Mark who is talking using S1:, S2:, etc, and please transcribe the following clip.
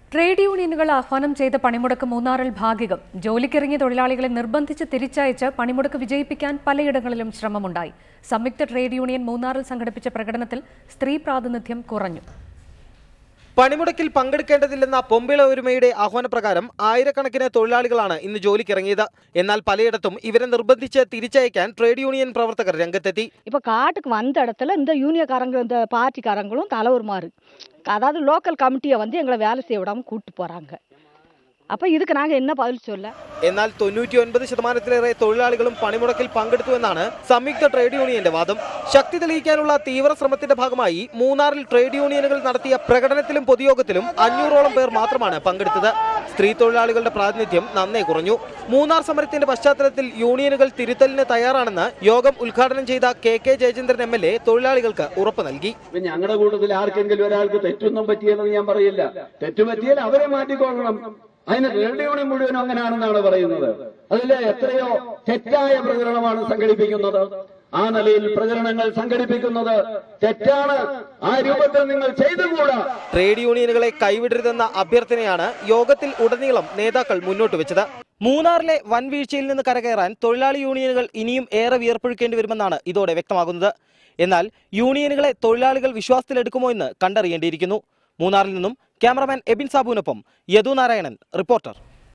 S1: trade യൂണിയനുകൾ ആഹ്വാനം ചെയ്ത പണിമുടക്ക് മൂന്നാറിൽ ഭാഗികം ജോലിക്കിറങ്ങിയ തൊഴിലാളികളെ നിർബന്ധിച്ച് തിരിച്ചയച്ച് പണിമുടക്ക് വിജയിപ്പിക്കാൻ പലയിടങ്ങളിലും ശ്രമമുണ്ടായി സംയുക്ത ട്രേഡ് യൂണിയൻ മൂന്നാറിൽ സംഘടിപ്പിച്ച പ്രകടനത്തിൽ സ്ത്രീ പ്രാതിനിധ്യം കുറഞ്ഞു
S2: പണിമുടക്കിൽ പങ്കെടുക്കേണ്ടതില്ലെന്ന പൊമ്പിള ഒരുമയുടെ ആഹ്വാനപ്രകാരം ആയിരക്കണക്കിന് തൊഴിലാളികളാണ് ഇന്ന് ജോലിക്കിറങ്ങിയത് എന്നാൽ പലയിടത്തും ഇവരെ നിർബന്ധിച്ച് തിരിച്ചയക്കാൻ ട്രേഡ് യൂണിയൻ പ്രവർത്തകർ രംഗത്തെത്തി
S3: இப்போ காட்டுக்கு வந்த இடத்துல இந்த யூனியக்காரங்க இந்த பார்ட்டிக்காரங்களும் தலைவருமாறு அதாவது லோக்கல் கமிட்டியை வந்து எங்களை வேலை செய்ய விடாமல் கூப்பிட்டு போகிறாங்க அப்போ இதுக்கு நாங்கள் என்ன பதில் சொல்ல
S2: എന്നാൽ തൊണ്ണൂറ്റി ഒൻപത് ശതമാനത്തിലേറെ തൊഴിലാളികളും പണിമുടക്കിൽ പങ്കെടുത്തുവെന്നാണ് സംയുക്ത ട്രേഡ് യൂണിയന്റെ വാദം ശക്തി തെളിയിക്കാനുള്ള തീവ്ര ശ്രമത്തിന്റെ ഭാഗമായി മൂന്നാറിൽ ട്രേഡ് യൂണിയനുകൾ നടത്തിയ പ്രകടനത്തിലും പൊതുയോഗത്തിലും അഞ്ഞൂറോളം പേർ മാത്രമാണ് പങ്കെടുത്തത് സ്ത്രീ തൊഴിലാളികളുടെ പ്രാതിനിധ്യം നന്നേ കുറഞ്ഞു മൂന്നാർ സമരത്തിന്റെ പശ്ചാത്തലത്തിൽ യൂണിയനുകൾ തിരുത്തലിന് തയ്യാറാണെന്ന് യോഗം ഉദ്ഘാടനം ചെയ്ത K K Jayachandran M L A തൊഴിലാളികൾക്ക് ഉറപ്പ് നൽകി
S4: ഇപ്പൊ ഞങ്ങളുടെ കൂട്ടത്തിൽ ആർക്കെങ്കിലും ഒരാൾക്ക് തെറ്റൊന്നും പറ്റിയെന്ന് ഞാൻ പറയില്ല തെറ്റ് പറ്റിയാൽ അവരെ മാറ്റിക്കൊള്ളണം അതിന് ട്രേഡ് യൂണിയൻ മുഴുവനും അങ്ങനെയാണെന്നാണ് പറയുന്നത് അതിലെ എത്രയോ തെറ്റായ പ്രചരണമാണ് സംഘടിപ്പിക്കുന്നത് ആ നിലയിൽ പ്രചരണങ്ങൾ സംഘടിപ്പിക്കുന്നത് തെറ്റാണ് ആ രൂപത്തിൽ നിങ്ങൾ ചെയ്തുകൂടാ
S2: ട്രേഡ് യൂണിയനുകളെ കൈവിടരുതെന്ന അഭ്യർത്ഥനയാണ് യോഗത്തിൽ ഉടനീളം നേതാക്കൾ മുന്നോട്ട് വെച്ചത് മൂന്നാറിലെ വൻ വീഴ്ചയിൽ നിന്ന് കരകയറാൻ തൊഴിലാളി യൂണിയനുകൾ ഇനിയും ഏറെ വിയർപ്പൊഴുക്കേണ്ടി വരുമെന്നാണ് ഇതോടെ വ്യക്തമാകുന്നത് എന്നാൽ യൂണിയനുകളെ തൊഴിലാളികൾ വിശ്വാസത്തിലെടുക്കുമോ എന്ന് കണ്ടറിയേണ്ടിയിരിക്കുന്നു മൂന്നാറിൽ നിന്നും ക്യാമറമാൻ എബിൻ സാബുവിനൊപ്പം യദു നാരായണൻ റിപ്പോർട്ടർ